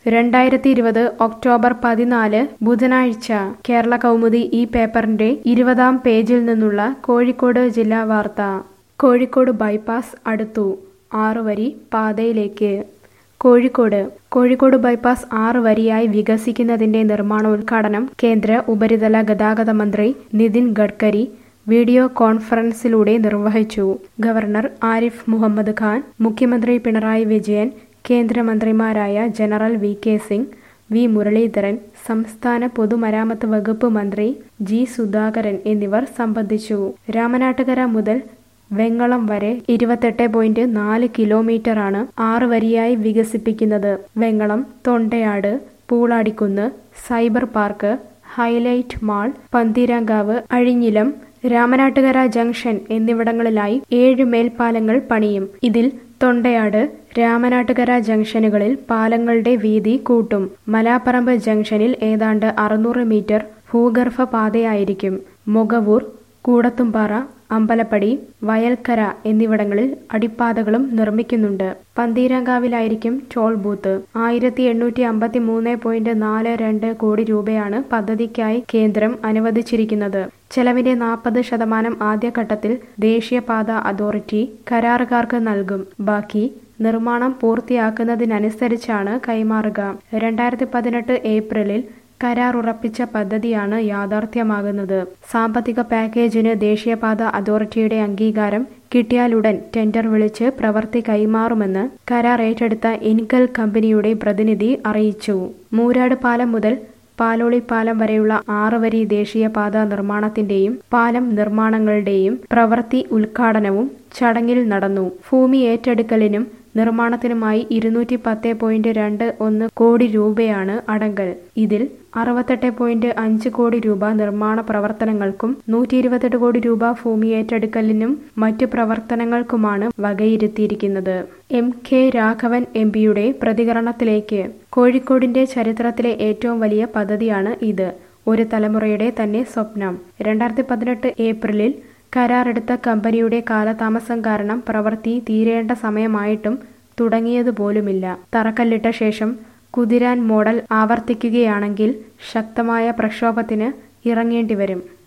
രണ്ടായിരത്തി ഇരുപത് ഒക്ടോബർ പതിനാല് ബുധനാഴ്ച കേരള കൗമുദി ഈ പേപ്പറിന്റെ ഇരുപതാം പേജിൽ നിന്നുള്ള കോഴിക്കോട് ജില്ലാ വാർത്ത കോഴിക്കോട് ബൈപ്പാസ് അടുത്തു ആറുവരി പാതയിലേക്ക് കോഴിക്കോട് കോഴിക്കോട് ബൈപ്പാസ് ആറ് വരിയായി വികസിക്കുന്നതിന്റെ നിർമ്മാണോദ്ഘാടനം കേന്ദ്ര ഉപരിതല ഗതാഗത മന്ത്രി നിതിൻ ഗഡ്കരി വീഡിയോ കോൺഫറൻസിലൂടെ നിർവഹിച്ചു ഗവർണർ ആരിഫ് മുഹമ്മദ് ഖാൻ മുഖ്യമന്ത്രി പിണറായി വിജയൻ കേന്ദ്രമന്ത്രിമാരായ general V K Singh V Muraleedharan സംസ്ഥാന പൊതുമരാമത്ത് വകുപ്പ് മന്ത്രി ജി സുധാകരൻ എന്നിവർ സംബന്ധിച്ചു രാമനാട്ടുകര മുതൽ വെങ്ങളം വരെ ഇരുപത്തെട്ട് പോയിന്റ് നാല് കിലോമീറ്ററാണ് ആറ് വരിയായി വികസിപ്പിക്കുന്നത് Vengalam Thondayad Pooladikkunnu cyber park Hilite mall Pantheerankavu Azhinjilam Ramanattukara junction എന്നിവിടങ്ങളിലായി ഏഴ് മേൽപ്പാലങ്ങൾ പണിയും ഇതിൽ തൊണ്ടയാട് രാമനാട്ടുകര ജംഗ്ഷനുകളിൽ പാലങ്ങളുടെ വീതി കൂട്ടും മലാപ്പറമ്പ് ജംഗ്ഷനിൽ ഏതാണ്ട് അറുന്നൂറ് മീറ്റർ ഭൂഗർഭ പാതയായിരിക്കും മൊകവൂർ കൂടത്തുംപാറ അമ്പലപ്പടി വയൽക്കര എന്നിവിടങ്ങളിൽ അടിപ്പാതകളും നിർമ്മിക്കുന്നുണ്ട് പന്തീരങ്കാവിലായിരിക്കും ടോൾ ബൂത്ത് ആയിരത്തി എണ്ണൂറ്റി അമ്പത്തി മൂന്ന് പോയിന്റ് നാല് രണ്ട് കോടി രൂപയാണ് പദ്ധതിക്കായി കേന്ദ്രം അനുവദിച്ചിരിക്കുന്നത് ചെലവിന്റെ നാൽപ്പത് ശതമാനം ആദ്യഘട്ടത്തിൽ ദേശീയപാത അതോറിറ്റി കരാറുകാർക്ക് നൽകും ബാക്കി നിർമ്മാണം പൂർത്തിയാക്കുന്നതിനനുസരിച്ചാണ് കൈമാറുക രണ്ടായിരത്തി പതിനെട്ട് ഏപ്രിലിൽ കരാർ ഉറപ്പിച്ച പദ്ധതിയാണ് യാഥാർത്ഥ്യമാകുന്നത് സാമ്പത്തിക പാക്കേജിന് ദേശീയപാത അതോറിറ്റിയുടെ അംഗീകാരം കിട്ടിയാലുടൻ ടെൻഡർ വിളിച്ച് പ്രവൃത്തി കൈമാറുമെന്ന് കരാർ ഏറ്റെടുത്ത ഇൻകൽ കമ്പനിയുടെ പ്രതിനിധി അറിയിച്ചു മൂരാട് പാലം മുതൽ പാലോളി പാലം വരെയുള്ള ആറ് വരി ദേശീയപാത നിർമ്മാണത്തിന്റെയും പാലം നിർമ്മാണങ്ങളുടെയും പ്രവൃത്തി ഉദ്ഘാടനവും ചടങ്ങിൽ നടന്നു ഭൂമി ഏറ്റെടുക്കലിനും നിർമ്മാണത്തിനുമായി ഇരുന്നൂറ്റി പത്ത് പോയിന്റ് രണ്ട് ഒന്ന് കോടി രൂപയാണ് അടങ്കൽ ഇതിൽ അറുപത്തെട്ട് പോയിന്റ് അഞ്ച് കോടി രൂപ നിർമ്മാണ പ്രവർത്തനങ്ങൾക്കും നൂറ്റി ഇരുപത്തെട്ട് കോടി രൂപ ഭൂമി ഏറ്റെടുക്കലിനും മറ്റു പ്രവർത്തനങ്ങൾക്കുമാണ് വകയിരുത്തിയിരിക്കുന്നത് എം കെ രാഘവൻ എം പിയുടെ പ്രതികരണത്തിലേക്ക് കോഴിക്കോടിന്റെ ചരിത്രത്തിലെ ഏറ്റവും വലിയ പദ്ധതിയാണ് ഇത് ഒരു തലമുറയുടെ തന്നെ സ്വപ്നം രണ്ടായിരത്തി പതിനെട്ട് ഏപ്രിലിൽ കരാറെടുത്ത കമ്പനിയുടെ കാലതാമസം കാരണം പ്രവൃത്തി തീരേണ്ട സമയമായിട്ടും തുടങ്ങിയതുപോലുമില്ല തറക്കല്ലിട്ട ശേഷം കുതിരാൻ മോഡൽ ആവർത്തിക്കുകയാണെങ്കിൽ ശക്തമായ പ്രക്ഷോഭത്തിന് ഇറങ്ങേണ്ടി വരും